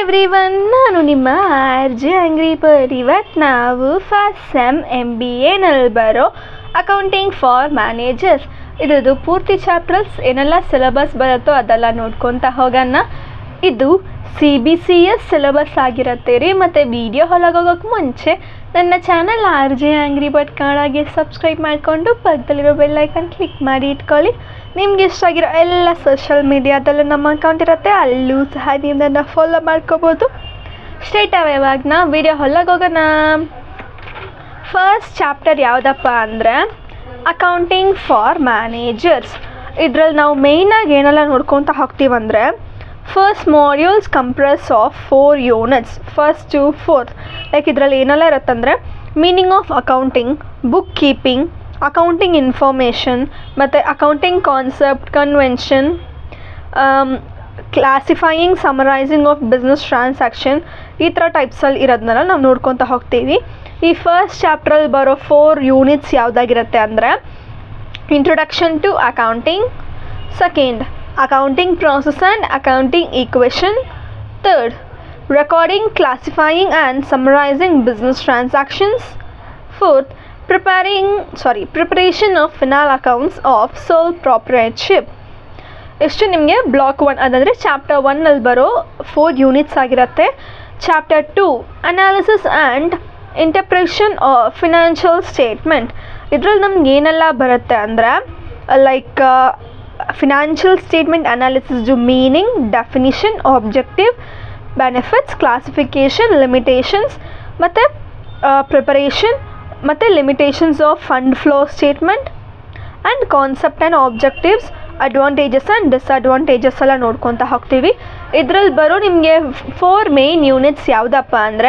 Everyone ನಾನು ನಿಮ್ಮ R J ಅಂಗ್ರಿ bird ಇವತ್ತು ನಾವು ಫಸ್ಟ್ ಸೆಮ್ ಎಮ್ ಬಿ ಎನಲ್ಲಿ ಬರೋ ಅಕೌಂಟಿಂಗ್ ಫಾರ್ ಮ್ಯಾನೇಜರ್ಸ್ ಇದ್ರದ್ದು ಪೂರ್ತಿ ಚಾಪ್ಟರ್ಸ್ ಏನೆಲ್ಲ ಸಿಲೆಬಸ್ ಬರುತ್ತೋ ಅದೆಲ್ಲ ನೋಡ್ಕೊತಾ ಹೋಗೋಣ ಇದು C B C S syllabus ಆಗಿರುತ್ತೆ ರೀ ಮತ್ತು ವಿಡಿಯೋ ಹೊಲಗೋಗೋಕೆ ಮುಂಚೆ ನನ್ನ channel R J angry bird ಕನ್ನಡಗೆ ಸಬ್ಸ್ಕ್ರೈಬ್ ಮಾಡಿಕೊಂಡು ಪಕ್ಕದಲ್ಲಿರೋ ಬೆಲ್ಲೈಕನ್ ಕ್ಲಿಕ್ ಮಾಡಿ ಇಟ್ಕೊಳ್ಳಿ ನಿಮ್ಗೆ ಇಷ್ಟ ಆಗಿರೋ ಎಲ್ಲ ಸೋಷಲ್ ಮೀಡಿಯಾದಲ್ಲೂ ನಮ್ಮ ಅಕೌಂಟ್ ಇರುತ್ತೆ ಅಲ್ಲೂ ಸಹ ನೀವು ನನ್ನ ಫಾಲೋ ಮಾಡ್ಕೋಬೋದು ಸ್ಟ್ರೈಟ್ ಅವೇ ಇವಾಗ ನಾ ವಿಡಿಯೋ ಹೊಲಗೋಗೋಣ ಫಸ್ಟ್ ಚಾಪ್ಟರ್ ಯಾವುದಪ್ಪ ಅಂದರೆ ಅಕೌಂಟಿಂಗ್ ಫಾರ್ ಮ್ಯಾನೇಜರ್ಸ್ ಇದ್ರಲ್ಲಿ ನಾವು ಮೇಯ್ನಾಗಿ ಏನೆಲ್ಲ ನೋಡ್ಕೊತ ಹೋಗ್ತೀವಂದರೆ first modules comprise of four units first to fourth like ಇದರಲ್ಲಿ ಏನೆಲ್ಲ ಇರುತ್ತಂದರೆ meaning of accounting book keeping accounting information ಮತ್ತು accounting concept convention classifying summarising of business transaction ಈ ಥರ ಟೈಪ್ಸಲ್ಲಿ ಇರೋದನ್ನೆಲ್ಲ ನಾವು ನೋಡ್ಕೊತ ಹೋಗ್ತೀವಿ ಈ ಫಸ್ಟ್ ಚಾಪ್ಟ್ರಲ್ಲಿ ಬರೋ ಫೋರ್ ಯೂನಿಟ್ಸ್ ಯಾವುದಾಗಿರುತ್ತೆ ಅಂದರೆ introduction to accounting second accounting process and accounting equation third recording, classifying and summarizing business transactions. Fourth, preparing sorry preparation of final accounts of sole proprietorship. ಎಷ್ಟು ನಿಮಗೆ ಬ್ಲಾಕ್ ಒನ್ ಅದಂದರೆ ಚಾಪ್ಟರ್ ಒನ್ನಲ್ಲಿ ಬರೋ four units ಆಗಿರುತ್ತೆ chapter two analysis and interpretation financial statement ಇದ್ರಲ್ಲಿ ನಮ್ಗೆ ಏನೆಲ್ಲ ಬರುತ್ತೆ ಅಂದರೆ ಲೈಕ್ ಫಿನಾನ್ಷಿಯಲ್ ಸ್ಟೇಟ್ಮೆಂಟ್ ಅನಾಲಿಸಿಸ್ದು meaning definition objective benefits classification limitations ಮತ್ತು ಪ್ರಿಪರೇಷನ್ ಮತ್ತು limitations of fund flow statement and concept and objectives advantages and disadvantages ಎಲ್ಲ ನೋಡ್ಕೊತಾ ಹೋಗ್ತೀವಿ ಇದರಲ್ಲಿ ಬರೋ ನಿಮಗೆ ಫೋರ್ ಮೇನ್ ಯೂನಿಟ್ಸ್ ಯಾವುದಪ್ಪ ಅಂದರೆ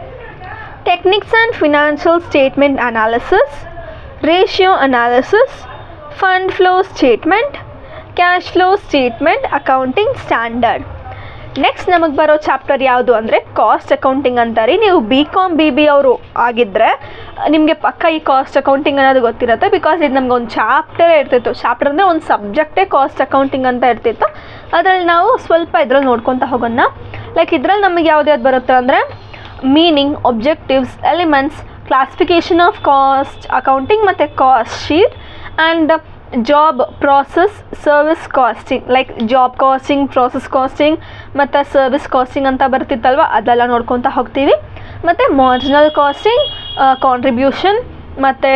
techniques and financial statement analysis ratio analysis fund flow statement cash flow statement accounting standard next ನಮಗೆ ಬರೋ ಚಾಪ್ಟರ್ ಯಾವುದು ಅಂದರೆ ಕಾಸ್ಟ್ ಅಕೌಂಟಿಂಗ್ ಅಂತಾರೆ ನೀವು ಬಿ ಕಾಮ್ ಬಿ ಬಿ ಅವರು ಆಗಿದ್ದರೆ ನಿಮಗೆ ಪಕ್ಕ ಈ ಕಾಸ್ಟ್ ಅಕೌಂಟಿಂಗ್ ಅನ್ನೋದು ಗೊತ್ತಿರುತ್ತೆ ಬಿಕಾಸ್ ಇದು ನಮ್ಗೆ ಒಂದು ಚಾಪ್ಟರೇ ಇರ್ತಿತ್ತು ಚಾಪ್ಟರ್ ಅಂದರೆ ಒಂದು ಸಬ್ಜೆಕ್ಟೇ ಕಾಸ್ಟ್ ಅಕೌಂಟಿಂಗ್ ಅಂತ ಇರ್ತಿತ್ತು ಅದರಲ್ಲಿ ನಾವು ಸ್ವಲ್ಪ ಇದ್ರಲ್ಲಿ ನೋಡ್ಕೊತಾ ಹೋಗೋಣ ಲೈಕ್ ಇದ್ರಲ್ಲಿ ನಮಗೆ ಯಾವ್ದು ಯಾವ್ದು ಬರುತ್ತೆ ಅಂದರೆ meaning objectives elements classification of cost accounting ಮತ್ತು cost sheet and job process service costing like job costing process costing ಮತ್ತು ಸರ್ವಿಸ್ ಕಾಸ್ಟಿಂಗ್ ಅಂತ ಬರ್ತಿತ್ತಲ್ವ ಅದೆಲ್ಲ ನೋಡ್ಕೊತಾ ಹೋಗ್ತೀವಿ ಮತ್ತು ಮಾರ್ಜಿನಲ್ ಕಾಸ್ಟಿಂಗ್ ಕಾಂಟ್ರಿಬ್ಯೂಷನ್ ಮತ್ತು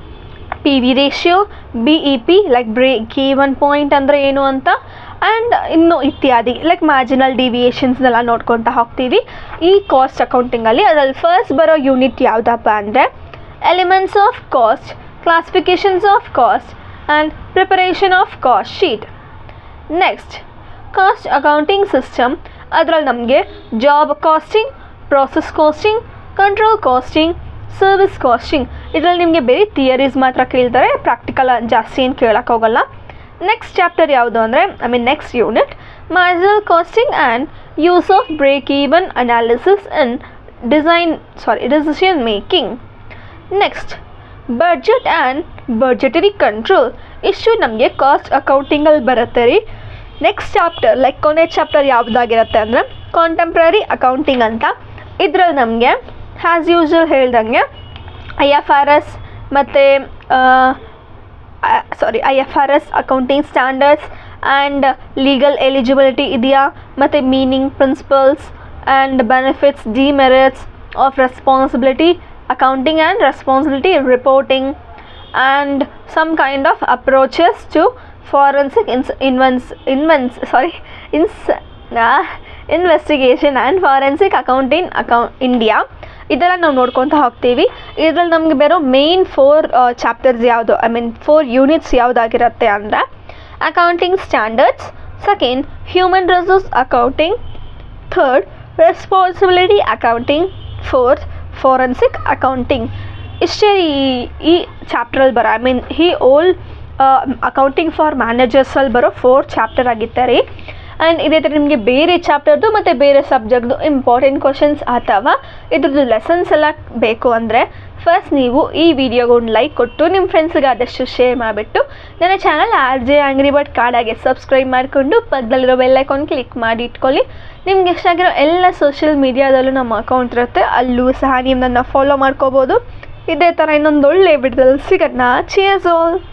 P V ratio B E P like break even point ಅಂದರೆ ಏನು ಅಂತ ಆ್ಯಂಡ್ ಇನ್ನು ಇತ್ಯಾದಿ ಲೈಕ್ ಮಾರ್ಜಿನಲ್ ಡಿವಿಯೇಷನ್ಸ್ನೆಲ್ಲ ನೋಡ್ಕೊತಾ ಹೋಗ್ತೀವಿ ಈ ಕಾಸ್ಟ್ ಅಕೌಂಟಿಂಗಲ್ಲಿ ಅದರಲ್ಲಿ ಫಸ್ಟ್ ಬರೋ ಯೂನಿಟ್ ಯಾವುದಪ್ಪ ಅಂದರೆ elements of cost classifications of cost and preparation of cost sheet. Next cost accounting system ಅದರಲ್ಲಿ ನಮಗೆ job costing process costing control costing service costing ಇದರಲ್ಲಿ ನಿಮಗೆ ಬೇರೆ ಥಿಯರೀಸ್ ಮಾತ್ರ ಕೇಳ್ತಾರೆ ಪ್ರಾಕ್ಟಿಕಲ್ ಜಾಸ್ತಿ ಏನು ಕೇಳಕ್ಕೆ ಹೋಗಲ್ಲ ನೆಕ್ಸ್ಟ್ ಚಾಪ್ಟರ್ ಯಾವುದು ಅಂದರೆ I mean next unit marginal costing and use of break even analysis and design sorry decision making next budget and budgetary control ಇಷ್ಟು ನಮಗೆ ಕಾಸ್ಟ್ ಅಕೌಂಟಿಂಗಲ್ಲಿ ಬರುತ್ತೆ ರೀ ನೆಕ್ಸ್ಟ್ ಚಾಪ್ಟರ್ ಲೈಕ್ ಕೊನೆ ಚಾಪ್ಟರ್ ಯಾವುದಾಗಿರುತ್ತೆ ಅಂದರೆ ಕಾಂಟೆಂಪ್ರರಿ ಅಕೌಂಟಿಂಗ್ ಅಂತ ಇದರಲ್ಲಿ ನಮಗೆ ಹ್ಯಾಸ್ ಯೂಶ್ವಲ್ ಹೇಳ್ದಂಗೆ ಐ ಎಫ್ ಆರ್ ಎಸ್ ಮತ್ತು sorry I F R S accounting standards and legal eligibility ಇದೆಯಾ ಮತ್ತು meaning principles and benefits demerits of responsibility accounting and responsibility reporting and some kind of approaches to forensic ins- invents, invents sorry ins, uh, investigation and forensic accounting account India ಇದೆಲ್ಲ ನಾವು ನೋಡ್ಕೊತ ಹೋಗ್ತೀವಿ ಇದರಲ್ಲಿ ನಮಗೆ ಬರೋ main four chapters ಯಾವುದು I mean four units ಯಾವುದಾಗಿರುತ್ತೆ ಅಂದರೆ accounting standards second human resource accounting third responsibility accounting fourth forensic accounting ಇಷ್ಟೇ ಈ ಈ ಚಾಪ್ಟ್ರಲ್ಲಿ ಬರೋ ಐ ಮೀನ್ ಈ ಓಲ್ ಅಕೌಂಟಿಂಗ್ ಫಾರ್ ಮ್ಯಾನೇಜರ್ಸಲ್ಲಿ ಬರೋ ಫೋರ್ ಚಾಪ್ಟರ್ ಆಗಿತ್ತು ರೀ ಆ್ಯಂಡ್ ಇದೇ ಥರ ನಿಮಗೆ ಬೇರೆ ಚಾಪ್ಟರ್ದು ಮತ್ತು ಬೇರೆ ಸಬ್ಜೆಕ್ಟ್ದು ಇಂಪಾರ್ಟೆಂಟ್ ಕ್ವಶನ್ಸ್ ಅಥವಾ ಇದ್ರದ್ದು ಲೆಸನ್ಸ್ ಎಲ್ಲ ಬೇಕು ಅಂದರೆ ಫಸ್ಟ್ ನೀವು ಈ ವಿಡಿಯೋಗೆ ಒಂದು ಲೈಕ್ ಕೊಟ್ಟು ನಿಮ್ಮ ಫ್ರೆಂಡ್ಸ್ಗೆ ಆದಷ್ಟು ಶೇರ್ ಮಾಡಿಬಿಟ್ಟು ನನ್ನ channel R J angry bird ಕಾರ್ಡಾಗೆ ಸಬ್ಸ್ಕ್ರೈಬ್ ಮಾಡಿಕೊಂಡು ಪಕ್ಕದಲ್ಲಿರೋ ಬೆಲ್ ಐಕಾನ್ ಕ್ಲಿಕ್ ಮಾಡಿ ಇಟ್ಕೊಳ್ಳಿ ನಿಮ್ಗೆ ಎಷ್ಟಾಗಿರೋ ಎಲ್ಲ ಸೋಷಿಯಲ್ ಮೀಡಿಯಾದಲ್ಲೂ ನಮ್ಮ ಅಕೌಂಟ್ ಇರುತ್ತೆ ಅಲ್ಲೂ ಸಹ ನೀವು ನನ್ನ ಫಾಲೋ ಮಾಡ್ಕೋಬೋದು ಇದೇ ಥರ ಇನ್ನೊಂದು ಒಳ್ಳೆ ವಿಡಿಯೋದಲ್ಲಿ ಸಿಗೋಣ ಚಿಯರ್ಸ್ ಆಲ್